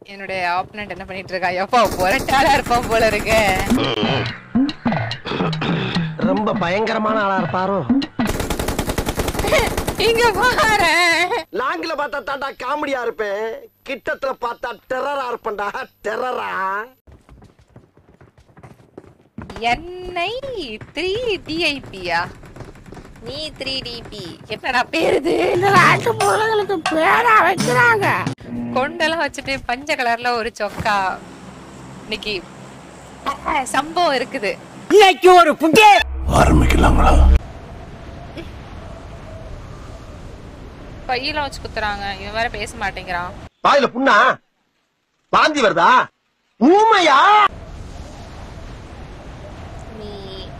என்னுடைய ஆப்பனண்ட் என்ன பண்ணிட்டு இருக்கா எப்பா புரட்டாளா இருப்பான் போல இருக்கு ரொம்ப பயங்கரமான ஆளா இருப்பாரோ இங்க பாரு லாங்கில பார்த்தா தாண்டா காமெடியா இருப்பேன் கிட்டத்துல பார்த்தா டெரரா இருப்பேன்டா டெரரா என்னை த்ரீ டிஐபியா நீ த்ரீ டிபி என்னடா பேருது இந்த நாட்டு பொருளுங்களுக்கு பேரா வைக்கிறாங்க கொண்டெல்லாம் வச்சுட்டு பஞ்ச கலர்ல ஒரு சொக்கா இன்னைக்கு அஹ், சம்பவம் இருக்குது இன்னைக்கு ஒரு புண்டே பையில வச்சு குத்துறாங்க இவன் வேற பேச மாட்டேங்கிறான் வாயில புண்ணா வாந்தி வருதா ஊமையா நீ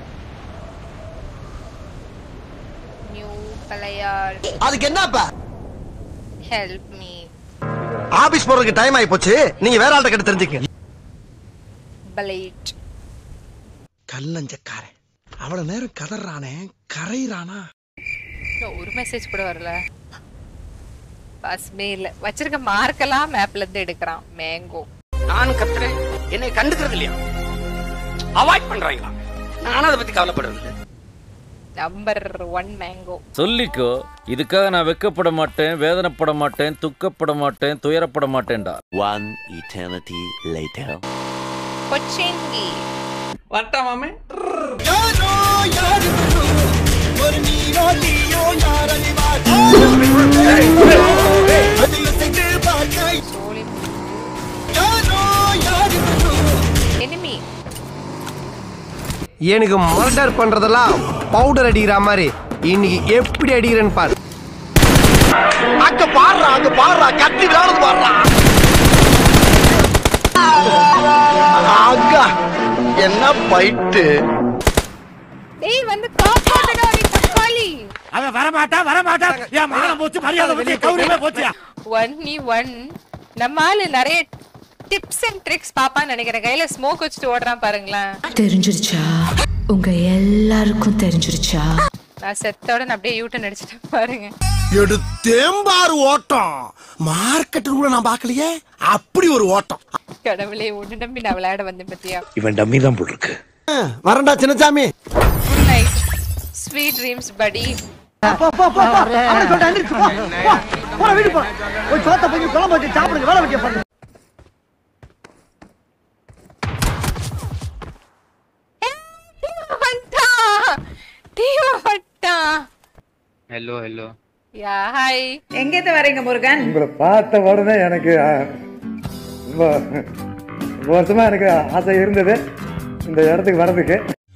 நியூ பழையாள் அதுக்கு என்னப்பா ஹெல்ப் மீ ஆபீஸ் போறதுக்கு டைம் ஆயி போச்சு நீங்க வேற ஆள்கிட்ட கிட்ட தெரிஞ்சுக்க பலைட் கல்லஞ்சக்காரன் அவ்வளவு நேரம் கதறானே கரையிறானா ஒரு மெசேஜ் கூட வரல பஸ்மே இல்ல வச்சிருக்க மார்க்கெல்லாம் மேப்ல இருந்து எடுக்கிறான் மேங்கோ நான் கத்துறேன் என்னை கண்டுக்கிறது இல்லையா அவாய்ட் பண்றாங்களா நானும் அதை பத்தி கவலைப்படுறது இல்ல நம்பர் ஒன் மேங்கோ சொல்லிக்கோ இதுக்காக நான் வெக்கப்பட மாட்டேன் வேதனைப்பட மாட்டேன் துக்கப்பட மாட்டேன் துயரப்பட மாட்டேன்டா One eternity later. கொச்சிங்கி வரட்டா மாமே சோழி எனிமி எனக்கு மர்டர் பண்றதெல்லாம் பவுடர் அடிக்கிற மாதிரி இன்னைக்கு எப்படி அடிக்கிறேன்னு பாரு அங்க பாடுறா அங்க பாடுறா கத்தி விளையாடுறது பாடுறா அக்கா என்ன பைட்டு டேய் வந்து காப்பாத்துடா நீ தக்காளி அவன் வரமாட்டா வரமாட்டா என் மானம் போச்சு மரியாதை போச்சு கௌரவமே போச்சியா ஒன் நீ ஒன் நம்ம ஆளு நிறைய டிப்ஸ் அண்ட் ட்ரிக்ஸ் பாப்பான்னு நினைக்கிறேன் கையில ஸ்மோக் வச்சுட்டு ஓடுறான் பாருங்களேன் தெரிஞ்சிருச்சா உங்க எல்லாருக்கும் தெரிஞ்சிருச்சா நான் செத்தோட நான் அப்படியே யூட்டன் அடிச்சிட்டேன் பாருங்க எடுத்தேம்பாரு ஓட்டம் மார்க்கெட் கூட நான் பார்க்கலையே அப்படி ஒரு ஓட்டம் கடவுளே ஒண்ணு நம்பி நான் விளையாட வந்தேன் பத்தியா இவன் டம்மி தான் போல் இருக்கு வரண்டா Chinnasamy good night sweet dreams படி ஹலோ ஹலோ யா ஹாய் எங்கேருந்து வரீங்க முருகன் உங்களை பார்த்த உடனே எனக்கு ஆ, ரொம்ப ரொம்ப வருஷமா எனக்கு ஆசை இருந்தது இந்த இடத்துக்கு வர்றதுக்கு